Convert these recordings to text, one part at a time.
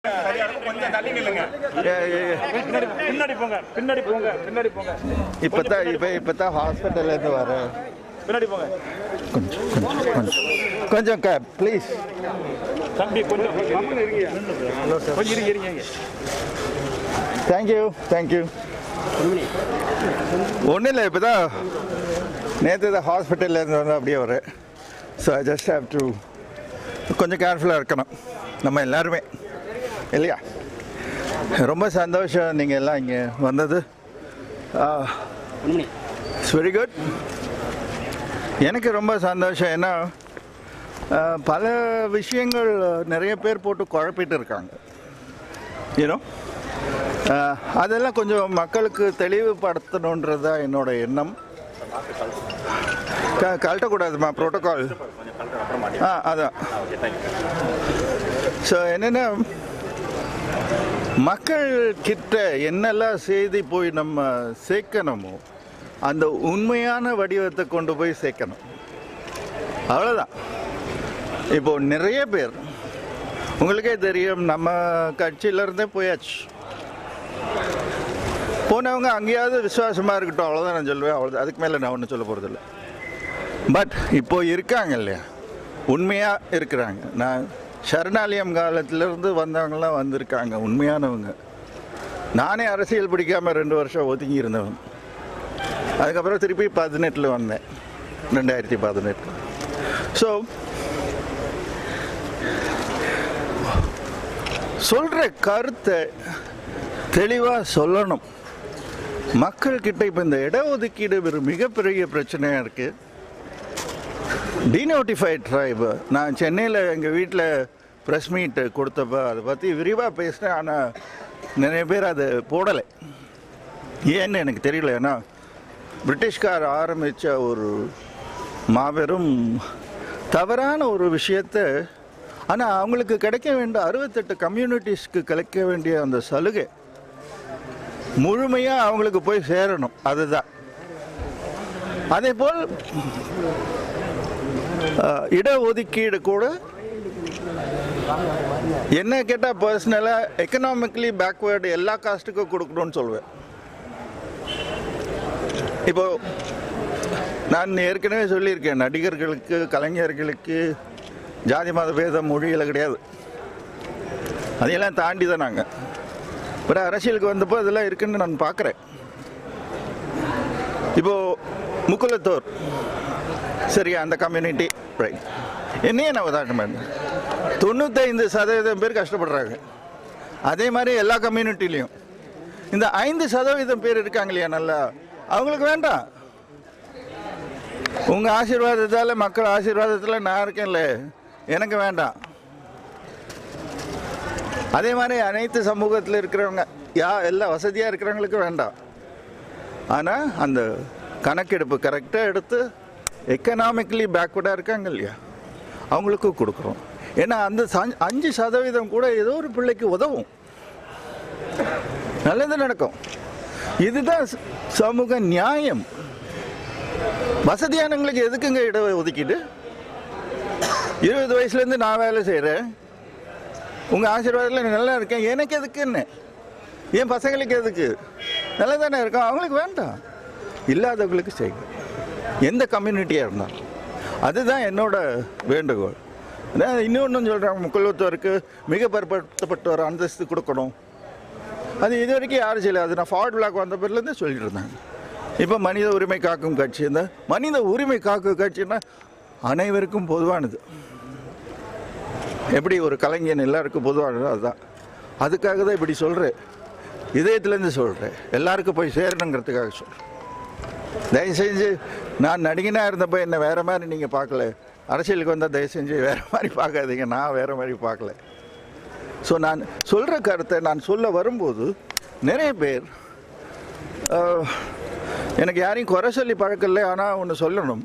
கொஞ்சம் தள்ளி நில்லுங்க பின்னாடி பின்னாடி போங்க பின்னாடி போங்க பின்னாடி போங்க இப்போ தான் இப்போ இப்போ தான் ஹாஸ்பிட்டல்லேருந்து வரேன் பின்னாடி போங்க கொஞ்சம் கொஞ்சம் கொஞ்சம் கொஞ்சம் க ப்ளீஸ் தம்பி கொஞ்சம் கம்முன்னு இருங்க கொஞ்சம் இருங்க இருங்க இருங்க. தேங்க்யூ தேங்க்யூ ஒன்றும் இல்லை இப்போ தான் நேற்று தான் ஹாஸ்பிட்டல்லேருந்து வந்து அப்படியே வரேன் so I just have to கொஞ்சம் கேர்ஃபுல்லாக இருக்கணும் நம்ம எல்லாருமே இல்லையா ரொம்ப சந்தோஷம் நீங்கள் எல்லாம் இங்கே வந்தது இட்ஸ் வெரி குட் எனக்கு ரொம்ப சந்தோஷம் ஏன்னா ஆ, பல விஷயங்கள் நிறைய பேர் போட்டு குழப்பிட்டு இருக்காங்க யூனோ அதெல்லாம் கொஞ்சம் மக்களுக்கு தெளிவுபடுத்தணுன்றது தான் என்னோட எண்ணம் க கழட்டக்கூடாதுமா ப்ரோட்டோகால் ஆ அதான் ஸோ என்னென்னா மக்கள் கிட்ட என்னெல்லாம் செய்தி போய் நம்ம சேர்க்கணுமோ அந்த உண்மையான வடிவத்தை கொண்டு போய் சேர்க்கணும் அவ்வளோதான் இப்போ நிறைய பேர் உங்களுக்கே தெரியும் நம்ம கட்சியிலேருந்தே போயாச்சு போனவங்க அங்கேயாவது விசுவாசமாக இருக்கட்டும் அவ்வளோதான் நான் சொல்லுவேன் அவ்வளோ அதுக்கு மேலே நான் ஒன்றும் சொல்ல போகிறதில்ல பட் இப்போ இருக்காங்க இல்லையா உண்மையாக இருக்கிறாங்க நான் சரணாலயம் காலத்திலேருந்து வந்தவங்களாம் வந்திருக்காங்க உண்மையானவங்க நானே அரசியல் பிடிக்காமல் ரெண்டு வருஷம் ஒதுங்கி இருந்தவன் அதுக்கப்புறம் திருப்பி பதினெட்டில் வந்தேன் ரெண்டாயிரத்தி பதினெட்டு ஸோ சொல்கிற கருத்தை தெளிவாக சொல்லணும் மக்கள்கிட்ட இப்போ இந்த இடஒதுக்கீடு ஒரு மிகப்பெரிய பிரச்சனையாக இருக்குது டீனோட்டிஃபைட் ட்ரைபு நான் சென்னையில் எங்கள் வீட்டில் ப்ரெஸ் மீட் கொடுத்தப்ப அதை பற்றி விரிவாக பேசினேன் ஆனால் நிறைய பேர் அதை போடலை ஏன்னு எனக்கு தெரியல ஏன்னா பிரிட்டிஷ்கார் ஆரம்பித்த ஒரு மாபெரும் தவறான ஒரு விஷயத்தை ஆனால் அவங்களுக்கு கிடைக்க வேண்டிய அறுபத்தெட்டு கம்யூனிட்டிஸ்க்கு கிடைக்க வேண்டிய அந்த சலுகை முழுமையாக அவங்களுக்கு போய் சேரணும் அதுதான் அதே போல் அஹ், இடஒதுக்கீடு கூட என்ன கேட்டால் பர்சனலாக எக்கனாமிக்கலி பேக்வேர்டு எல்லா காஸ்ட்டுக்கும் கொடுக்கணும்னு சொல்வேன் இப்போ நான் ஏற்கனவே சொல்லியிருக்கேன் நடிகர்களுக்கு கலைஞர்களுக்கு ஜாதி மத பேதம் மொழியில் கிடையாது அதையெல்லாம் தாண்டி தான் நாங்கள் ஒரு அரசியலுக்கு வந்தப்போ இதெல்லாம் இருக்குன்னு நான் பார்க்குறேன் இப்போ முக்குலத்தோர் சரி அந்த கம்யூனிட்டி ரைட் என்னையே நான் உதாரணம் பண்ணேன் தொண்ணூத்தைந்து சதவீதம் பேர் கஷ்டப்படுறாங்க அதே மாதிரி எல்லா கம்யூனிட்டிலையும் இந்த ஐந்து சதவீதம் பேர் இருக்காங்க இல்லையா நல்லா அவங்களுக்கு வேண்டாம் உங்கள் ஆசீர்வாதத்தால் மக்கள் ஆசீர்வாதத்தில் நான் இருக்கேன்ல எனக்கு வேண்டாம் அதே மாதிரி அனைத்து சமூகத்தில் இருக்கிறவங்க யா எல்லா வசதியாக இருக்கிறவங்களுக்கு வேண்டாம் ஆனால் அந்த கணக்கெடுப்பு கரெக்டாக எடுத்து எக்கனாமிக்கலி பேக்வர்டாக இருக்காங்க இல்லையா அவங்களுக்கும் கொடுக்குறோம் ஏன்னா அந்த ச- அஞ்சு சதவீதம் கூட ஏதோ ஒரு பிள்ளைக்கு உதவும் நல்லது நடக்கும் இதுதான் ச- சமூக நியாயம் வசதியானவங்களுக்கு எதுக்குங்க இட ஒதுக்கீடு இருபது வயசுலேருந்து நான் வேலை செய்கிறேன் உங்கள் ஆசீர்வாதத்தில் நல்லா இருக்கேன் எனக்கு எதுக்குன்னு என் பசங்களுக்கு எதுக்கு நல்லா தானே இருக்கும் அவங்களுக்கு வேண்டாம் இல்லாதவங்களுக்கு செய்யுங்க எந்த கம்யூனிட்டியாக இருந்தாலும் அதுதான் என்னோட வேண்டுகோள் நான் இன்னொன்று சொல்கிறாங்க முக்குலத்தோருக்கு மிக பிற்படுத்தப்பட்ட ஒரு அந்தஸ்து கொடுக்கணும் அது இது வரைக்கும் யாரும் செய்யல அது நான் ஃபார்வர்ட் பிளாக் வந்த பேர்லேருந்து சொல்லிட்டு இருந்தாங்க இப்போ மனித உரிமை காக்கும் கட்சி இந்த மனித உரிமை காக்கும் கட்சின்னா அனைவருக்கும் பொதுவானது எப்படி ஒரு கலைஞன் எல்லாருக்கும் பொதுவானதோ அதுதான் அதுக்காக தான் இப்படி சொல்கிறேன் இதயத்துலேருந்து சொல்கிறேன் எல்லாருக்கும் போய் சேரணுங்கிறதுக்காக சொல்கிறேன் தயவு செஞ்சு நான் நடிகனாக இருந்தப்போ என்ன வேறு மாதிரி நீங்கள் பார்க்கல அரசியலுக்கு வந்தால் தயவு செஞ்சு வேறு மாதிரி பார்க்காதீங்க நான் வேறு மாதிரி பார்க்கல ஸோ நான் சொல்கிற கருத்தை நான் சொல்ல வரும்போது நிறைய பேர் ஆஹ், எனக்கு யாரையும் குறை சொல்லி பழக்கம் இல்லை ஆனால் ஒன்று சொல்லணும்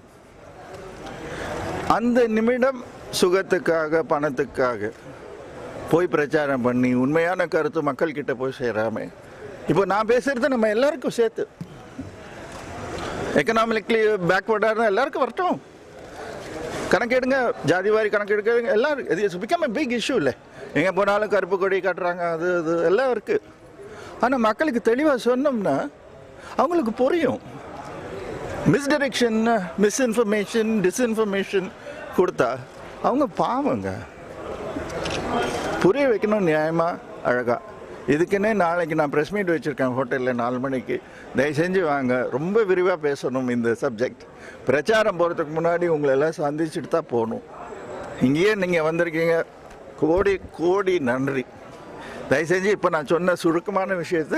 அந்த நிமிடம் சுகத்துக்காக பணத்துக்காக போய் பிரச்சாரம் பண்ணி உண்மையான கருத்து மக்கள்கிட்ட போய் சேராம இப்போ நான் பேசுறது நம்ம எல்லாருக்கும் சேர்த்து எக்கனாமிக்கலி பேக்வர்டாக இருந்தால் எல்லாருக்கும் வரட்டும் கணக்கெடுங்க ஜாதி வாரி கணக்கெடுக்க எல்லாரும் இது பிகம் பிக் இஷ்யூ இல்லை எங்கே போனாலும் கருப்பு கொடி கட்டுறாங்க அது இது எல்லாம் இருக்குது ஆனால் மக்களுக்கு தெளிவாக சொன்னோம்னா அவங்களுக்கு புரியும் மிஸ்டைரெக்ஷன் மிஸ்இன்ஃபர்மேஷன் டிஸ்இன்ஃபர்மேஷன் கொடுத்தா அவங்க பாவங்க புரிய வைக்கணும் நியாயமாக அழகாக இதுக்குன்னே நாளைக்கு நான் ப்ரெஸ் மீட் வச்சுருக்கேன் ஹோட்டலில் நாலு மணிக்கு தயவு செஞ்சு வாங்க ரொம்ப விரிவாக பேசணும் இந்த சப்ஜெக்ட் பிரச்சாரம் போகிறதுக்கு முன்னாடி உங்களை எல்லாம் சந்திச்சுட்டு தான் போகணும் இங்கேயே நீங்கள் வந்திருக்கீங்க கோடி கோடி நன்றி தயவு செஞ்சு இப்போ நான் சொன்ன சுருக்கமான விஷயத்தை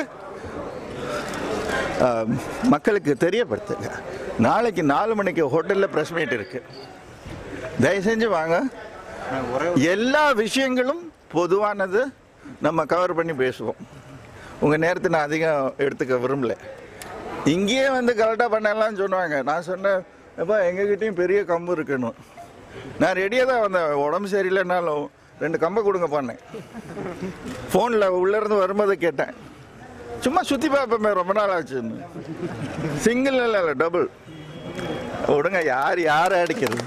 ஆஹ், மக்களுக்கு தெரியப்படுத்துங்க நாளைக்கு நாலு மணிக்கு ஹோட்டலில் ப்ரெஸ் மீட் இருக்குது தயவு செஞ்சு வாங்க எல்லா விஷயங்களும் பொதுவானது நம்ம கவர் பண்ணி பேசுவோம் உங்கள் நேரத்தை நான் அதிகம் எடுத்துக்க விரும்பல இங்கேயே வந்து கரெக்டாக பண்ணலாம்னு சொன்னாங்க நான் சொன்னேன் எப்போ எங்ககிட்டயும் பெரிய கம்பு இருக்கணும் நான் ரெடியாக தான் வந்தேன் உடம்பு சரியில்லைனாலும் ரெண்டு கம்பை கொடுங்க பண்ணேன் ஃபோனில் உள்ளேருந்து வரும்போது கேட்டேன் சும்மா சுற்றி பார்ப்போமே ரொம்ப நாள் ஆச்சுன்னு சிங்கிள் இல்லை இல்லை டபுள் விடுங்க யார் யாரை அடிக்கிறது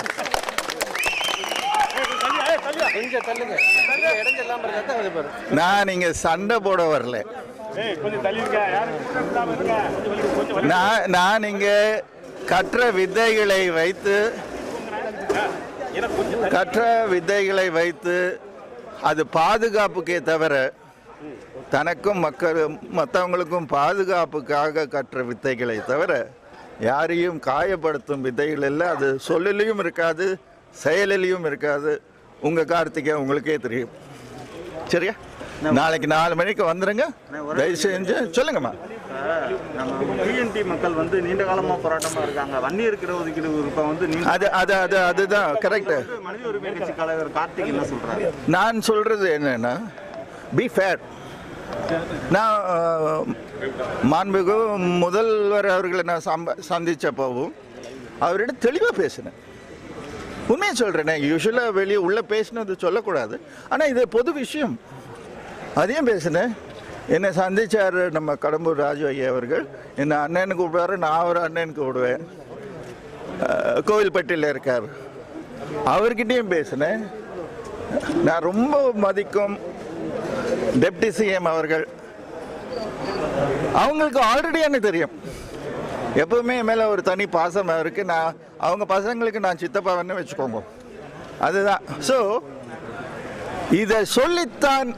கொஞ்சம் தள்ளுங்க இடைஞ்சல் இல்லாம இருந்தா தான் கொஞ்சம் பாரு நான் இங்க சண்டை போட வரல ஏய் கொஞ்சம் தள்ளி இருங்க யாரும் இல்லாம இருங்க கொஞ்சம் வலி கொஞ்சம் வலி நான் நான் இங்க கற்ற வித்தைகளை வைத்து ஏன்னா கொஞ்சம் கற்ற வித்தைகளை வைத்து அது பாதுகாப்புக்கே தவிர தனக்கும் மக்கள் மற்றவங்களுக்கும் பாதுகாப்புக்காக கற்ற வித்தைகளை தவிர யாரையும் காயப்படுத்தும் வித்தைகள் இல்லை அது சொல்லிலையும் இருக்காது செயலிலையும் இருக்காது உங்கள் கார்த்திகை உங்களுக்கே தெரியும் சரியா நாளைக்கு நாலு மணிக்கு வந்துடுங்க தயவு செஞ்சு சொல்லுங்கம்மா நம்ம டிஎன்டி மக்கள் வந்து நீண்ட காலமா போராட்டமா இருக்காங்க வன்னி இருக்கிற ஒதுக்கீடு விருப்பம் வந்து நீண்ட அது அது அது அதுதான் கரெக்டு மனித உரிமை கட்சி தலைவர் கார்த்திக் என்ன சொல்றாரு நான் சொல்றது என்னன்னா பி ஃபேர் நான் அஹ், மாண்புகு முதல்வர் அவர்களை நான் சம்ப சந்திச்சப்பவும் அவரிடம் தெளிவாக பேசினேன் உண்மையை சொல்கிறேனே யூஸ்வலாக வெளியே உள்ளே பேசினது சொல்லக்கூடாது ஆனால் இது பொது விஷயம் அதையும் பேசினேன் என்னை சந்திச்சார் நம்ம கடம்பூர் ராஜு ஐயா அவர்கள் என்னை அண்ணன் கூப்பிடுவாரு நான் அவர் அண்ணன் கூப்பிடுவேன் அஹ், கோவில்பட்டியில் இருக்கார் அவர்கிட்டயும் பேசினேன் நான் ரொம்ப மதிக்கும் டெப்டி சிஎம் அவர்கள் அவங்களுக்கு ஆல்ரெடி எனக்கு தெரியும் எப்பவுமே என் மேலே ஒரு தனி பாசம் இருக்கு நான் அவங்க பசங்களுக்கு நான் சித்தப்பாவன்னு வச்சுக்கோங்க அதுதான் ஸோ இதை சொல்லித்தான்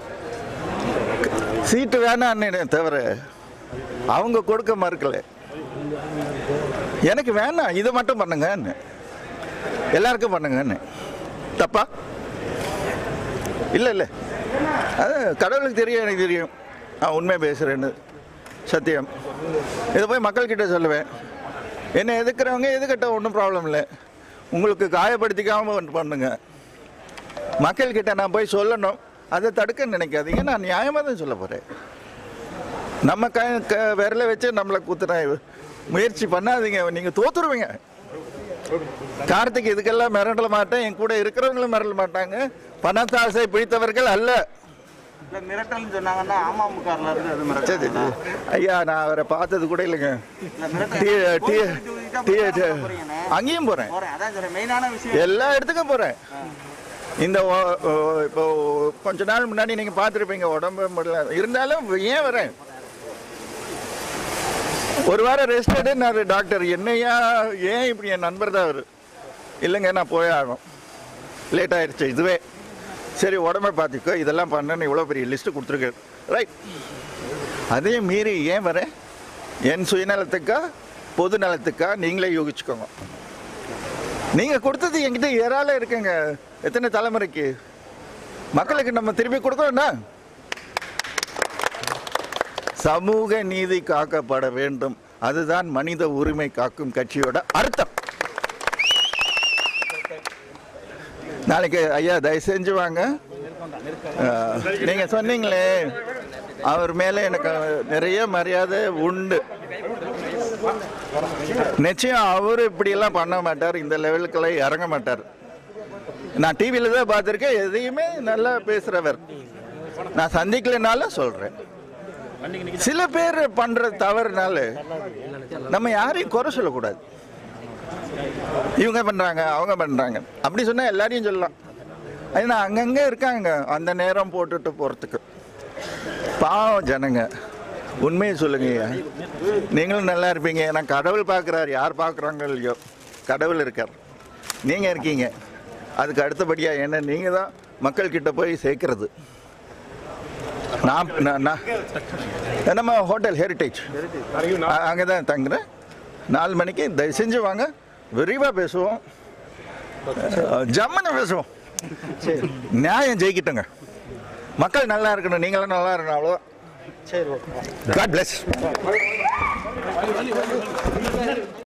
சீட்டு வேணான்னு தவிர அவங்க கொடுக்க மறுக்கல எனக்கு வேணாம் இதை மட்டும் பண்ணுங்கன்னு எல்லாருக்கும் பண்ணுங்கன்னு தப்பா இல்லை இல்லை அது கடவுளுக்கு தெரியும் எனக்கு தெரியும் நான் உண்மை பேசுகிறேன்னு சத்தியம் இதை போய் மக்கள்கிட்ட சொல்லுவேன் என்னை எதுக்குறவங்க எதுக்கிட்ட ஒன்றும் ப்ராப்ளம் இல்லை உங்களுக்கு காயப்படுத்திக்காம ஒன்று பண்ணுங்க மக்கள்கிட்ட நான் போய் சொல்லணும் அதை தடுக்க நினைக்காதீங்க நான் நியாயமாக தான் சொல்ல போகிறேன் நம்ம க க விரலை வச்சு நம்மளை குத்துன முயற்சி பண்ணாதீங்க நீங்கள் தோத்துருவீங்க கார்த்திக் இதுக்கெல்லாம் மிரண்டல மாட்டேன் என் கூட இருக்கிறவங்களும் மிரள மாட்டாங்க பணத்தாசை பிடித்தவர்கள் அல்ல இல்ல மிரட்டல்னு சொன்னாங்கன்னா அமமுகல இருந்து அது சரி, மிரட்டல் சரி. ஐயா நான் அவரை பார்த்தது கூட இல்லைங்க இல்ல மிரட்டல் டி- டி- டி- டி- போறீங்கண்ணே. அங்கேயும் போகிறேன் போறேன் அதான் சொல்றேன் மெயினான விஷயம் எல்லா இடத்துக்கும் போகிறேன் இந்த ஒ- ஒ- இப்போ கொஞ்ச நாள் முன்னாடி நீங்கள் பார்த்துருப்பீங்க உடம்பு முடியல இருந்தாலும் ஏன் வரேன் ஒரு வாரம் ரெஸ்ட் எடுனாரு டாக்டர் என்னையா ஏன் இப்படி என் நண்பர் தான் அவர் இல்லைங்க நான் போயே ஆகணும் லேட் ஆயிடுச்சு இதுவே சரி உடம்பை பார்த்துக்கோ இதெல்லாம் பண்ணேன்னு இவ்வளோ பெரிய லிஸ்ட்டு கொடுத்துருக்கு ரைட் அதையும் மீறி ஏன் வரேன் என் சுயநலத்துக்கா பொது நலத்துக்கா நீங்களே யோகிச்சுக்கோங்க நீங்கள் கொடுத்தது என்கிட்ட ஏறால இருக்குங்க எத்தனை தலைமுறைக்கு மக்களுக்கு நம்ம திருப்பி கொடுக்கணும்னா சமூக நீதி காக்கப்பட வேண்டும் அதுதான் மனித உரிமை காக்கும் கட்சியோட அர்த்தம் நாளைக்கு ஐயா தயவு செஞ்சு வாங்க அஹ், நீங்க சொன்னீங்களே அவர் மேல எனக்கு நிறைய மரியாதை உண்டு நிச்சயம் அவர் இப்படியெல்லாம் பண்ண மாட்டார் இந்த லெவலுக்கெல்லாம் இறங்க மாட்டார் நான் டிவியில் தான் பார்த்துருக்கேன் எதையுமே நல்லா பேசுகிறவர் நான் சந்திக்கலைனாலும் சொல்கிறேன் சில பேர் பண்ணுற தவறுனால நம்ம யாரையும் குறை சொல்லக்கூடாது இவங்க பண்ணுறாங்க அவங்க பண்ணுறாங்க அப்படி சொன்னால் எல்லாரையும் சொல்லலாம் ஏன்னா அங்கங்கே இருக்காங்க அந்த நேரம் போட்டுட்டு போகிறதுக்கு பாவம் ஜனங்க உண்மையை சொல்லுங்க ஐயா. நீங்களும் நல்லா இருப்பீங்க ஏன்னா கடவுள் பார்க்குறாரு யார் பார்க்குறாங்க இல்லையோ கடவுள் இருக்கார் நீங்கள் இருக்கீங்க அதுக்கு அடுத்தபடியாக என்ன நீங்கள் தான் மக்கள்கிட்ட போய் சேர்க்கறது நான் நான் நான் நம்ம ஹோட்டல் ஹெரிட்டேஜ் அங்கே தான் தங்குறேன் நாலு மணிக்கு தயவு செஞ்சு வாங்க விரிவாக பேசுவோம் ஜம்முன்னு பேசுவோம் நியாயம் ஜெயிக்கிட்டுங்க மக்கள் நல்லா இருக்கணும் நீங்களும் நல்லா இருக்கணும் அவ்வளோ சரி ஓகே காட் பிளஸ்